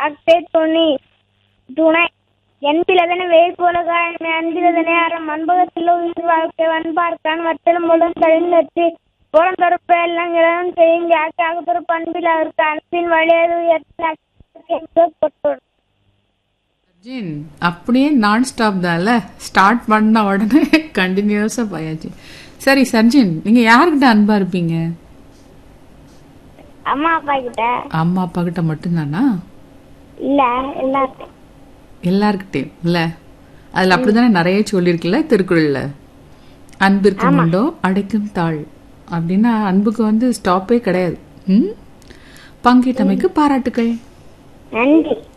அக்டே துணி துணை என்பிலதனை வெயில் போல காயமே அன்பிலதனை அறம் அன்பகத்தில் உயிர் வாழ்க்கை வன்பார்க்கான் வட்டலும் மூலம் கழிந்தற்றி புறந்தொடர்பு எல்லாம் இளம் செய்யுங்க அகப்பொரு பண்பில் அவருக்கு அன்பின் வழியது உயர்த்த கொட்டோர் ஜின் அப்படியே நான் ஸ்டாப் தான்ல ஸ்டார்ட் பண்ண உடனே கண்டினியூஸாக போயாச்சு சரி சர்ஜின் நீங்க யாருக்கிட்ட அன்பா இருப்பீங்க அம்மா அப்பா கிட்ட அம்மா அப்பா கிட்ட மட்டும்தானா இல்ல எல்லாத்தையும் எல்லார்கிட்டயும் இல்ல அதுல அப்படிதானே நிறைய சொல்லியிருக்குல்ல திருக்குறள்ல அன்பிற்கு உண்டோ அடைக்கும் தாழ் அப்படின்னா அன்புக்கு வந்து ஸ்டாப்பே கிடையாது ம் பங்கேற்றமைக்கு பாராட்டுக்கள் நன்றி